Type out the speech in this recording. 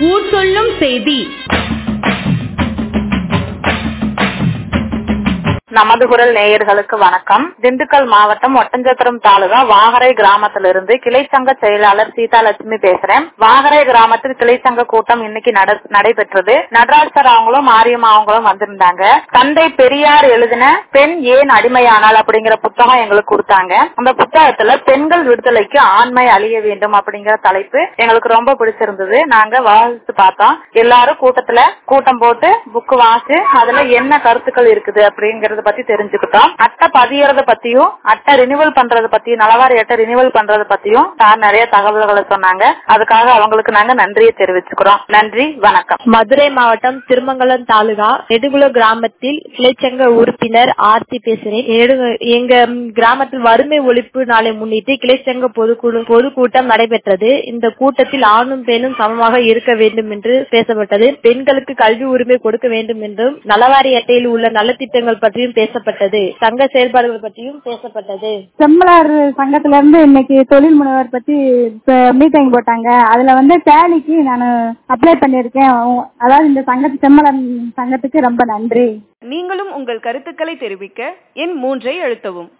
ஊர் சொல்லும் செய்தி நமது குரல் நேயர்களுக்கு வணக்கம் திண்டுக்கல் மாவட்டம் ஒட்டஞ்சத்திரம் தாலுகா வாகரை கிராமத்திலிருந்து கிளை சங்க செயலாளர் சீதாலட்சுமி பேசுறேன் வாகரை கிராமத்தில் கிளை சங்க கூட்டம் இன்னைக்கு நட- நடைபெற்றது நடராஜ் சார் அவங்களும் மாரியம்மா அவங்களும் வந்திருந்தாங்க தந்தை பெரியார் எழுதின பெண் ஏன் அடிமையானால் அப்படிங்கிற புத்தகம் எங்களுக்கு கொடுத்தாங்க அந்த புத்தகத்துல பெண்கள் விடுதலைக்கு ஆண்மை அழிய வேண்டும் அப்படிங்கிற தலைப்பு எங்களுக்கு ரொம்ப பிடிச்சிருந்தது நாங்க வாசித்து பார்த்தோம் எல்லாரும் கூட்டத்துல கூட்டம் போட்டு புக் வாசி அதுல என்ன கருத்துக்கள் இருக்குது அப்படிங்கறத பத்தி தெரிஞ்சுக்கிட்டோம் அட்டை பதியறத பத்தியும் அட்டை ரினிவல் பண்றத பத்தியும் நலவாரி அட்டை ரினிவல் பண்றத பத்தியும் சார் நிறைய தகவல்களை சொன்னாங்க அதுக்காக அவங்களுக்கு நாங்க நன்றியை தெரிவிச்சுக்கிறோம் நன்றி வணக்கம் மதுரை மாவட்டம் திருமங்கலம் தாலுகா நெடுகுல கிராமத்தில் கிளைச்சங்க உறுப்பினர் ஆர்த்தி பேசுறேன் நெடுகு- எங்க ம், கிராமத்தில் வறுமை ஒழிப்பு நாளை முன்னிட்டு கிளைச்சங்க பொதுக்குழு பொதுக்கூட்டம் நடைபெற்றது இந்த கூட்டத்தில் ஆணும் பெண்ணும் சமமாக இருக்க வேண்டும் என்று பேசப்பட்டது பெண்களுக்கு கல்வி உரிமை கொடுக்க வேண்டும் என்றும் நலவாரி அட்டையில் உள்ள நலத்திட்டங்கள் பற்றியும் பேசப்பட்டது சங்க செயல்பாடுகள் பற்றியும் பேசப்பட்டது செம்மலார் சங்கத்துல இருந்து இன்னைக்கு தொழில் முனைவர் பத்தி மீட்டிங் போட்டாங்க அதுல வந்து டேலிக்கு நான் அப்ளை பண்ணிருக்கேன் அதாவது இந்த சங்கத்து செம்மலர் சங்கத்துக்கு ரொம்ப நன்றி நீங்களும் உங்கள் கருத்துக்களை தெரிவிக்க எண் மூன்றை அழுத்தவும்